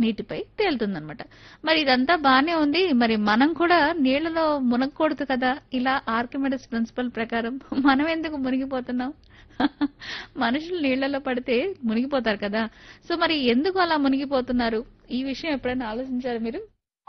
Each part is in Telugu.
నీటిపై తేలుతుందన్నమాట మరి ఇదంతా బానే ఉంది మరి మనం కూడా నీళ్లలో మునగకూడదు కదా ఇలా ఆర్కిమెడిస్ ప్రిన్సిపల్ ప్రకారం మనం ఎందుకు మునిగిపోతున్నాం మనుషులు నీళ్లలో పడితే మునిగిపోతారు కదా సో మరి ఎందుకు అలా మునిగిపోతున్నారు ఈ విషయం ఎప్పుడైనా ఆలోచించారు మీరు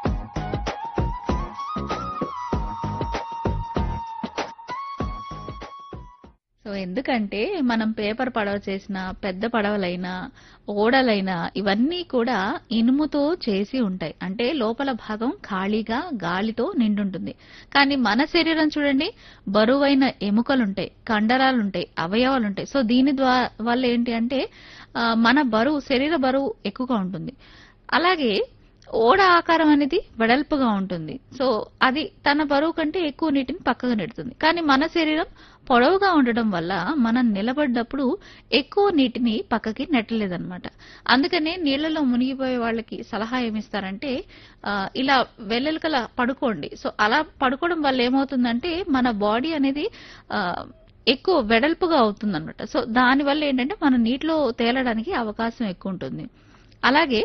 సో ఎందుకంటే మనం పేపర్ పడవ చేసిన పెద్ద పడవలైనా ఓడలైనా ఇవన్నీ కూడా ఇనుముతో చేసి ఉంటాయి అంటే లోపల భాగం ఖాళీగా గాలితో నిండుంటుంది కానీ మన శరీరం చూడండి బరువైన ఎముకలుంటాయి కండరాలుంటాయి అవయవాలుంటాయి సో దీని ద్వారా వల్ల ఏంటి అంటే ఆ, మన బరువు శరీర బరువు ఎక్కువగా ఉంటుంది అలాగే ఓడ ఆకారం అనేది వెడల్పుగా ఉంటుంది సో అది తన బరువు కంటే ఎక్కువ నీటిని పక్కకు నెడుతుంది కానీ మన శరీరం పొడవుగా ఉండడం వల్ల మనం నిలబడ్డప్పుడు ఎక్కువ నీటిని పక్కకి నెట్టలేదన్నమాట అందుకనే నీళ్లలో మునిగిపోయే వాళ్ళకి సలహా ఏమిస్తారంటే ఆ, ఇలా వెల్లెలకల పడుకోండి సో అలా పడుకోవడం వల్ల ఏమవుతుందంటే మన బాడీ అనేది ఆ, ఎక్కువ వెడల్పుగా అవుతుంది సో దానివల్ల ఏంటంటే మన నీటిలో తేలడానికి అవకాశం ఎక్కువ ఉంటుంది అలాగే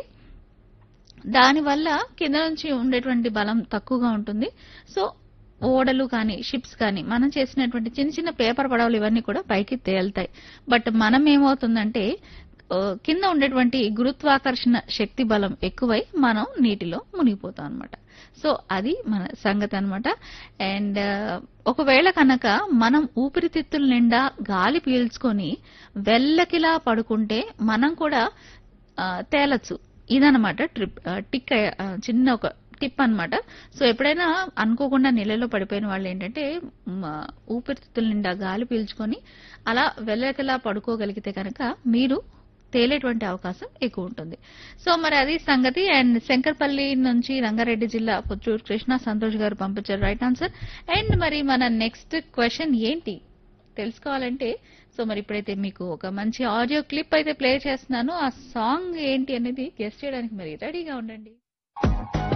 దానివల్ల కింద నుంచి ఉండేటువంటి బలం తక్కువగా ఉంటుంది సో ఓడలు కానీ షిప్స్ కానీ మనం చేసినటువంటి చిన్న చిన్న పేపర్ పడవలు ఇవన్నీ కూడా పైకి తేలుతాయి బట్ మనం ఏమవుతుందంటే ఆ, కింద ఉండేటువంటి గురుత్వాకర్షణ శక్తి బలం ఎక్కువై మనం నీటిలో మునిగిపోతాం అనమాట సో అది మన సంగతి అనమాట అండ్ ఒకవేళ కనుక మనం ఊపిరితిత్తుల నిండా గాలి పీల్చుకొని వెల్లకిలా పడుకుంటే మనం కూడా ఆ, తేలచ్చు ఇదనమాట ట్రిప్ ఆ, టిక్ అయ్య- ఆ, చిన్న ఒక టిప్ అన్నమాట సో ఎప్పుడైనా అనుకోకుండా నీళ్ళలో పడిపోయిన వాళ్ళు ఏంటంటే మ, ఊపిరితిత్తుల నిండా గాలి పీల్చుకొని అలా వెళ్ళకలా పడుకోగలిగితే కనుక మీరు తేలేటువంటి అవకాశం ఎక్కువ ఉంటుంది సో మరి అది సంగతి అండ్ శంకర్పల్లి నుంచి రంగారెడ్డి జిల్లా పుత్తూరు కృష్ణ సంతోష్ గారు పంపించారు రైట్ ఆన్సర్ అండ్ మరి మన నెక్స్ట్ క్వశ్చన్ ఏంటి తెలుసుకోవాలంటే సో మరి ఇప్పుడైతే మీకు ఒక మంచి ఆడియో క్లిప్ అయితే ప్లే చేస్తున్నాను ఆ సాంగ్ ఏంటి అనేది గెస్ట్ చేయడానికి మరి రెడీగా ఉండండి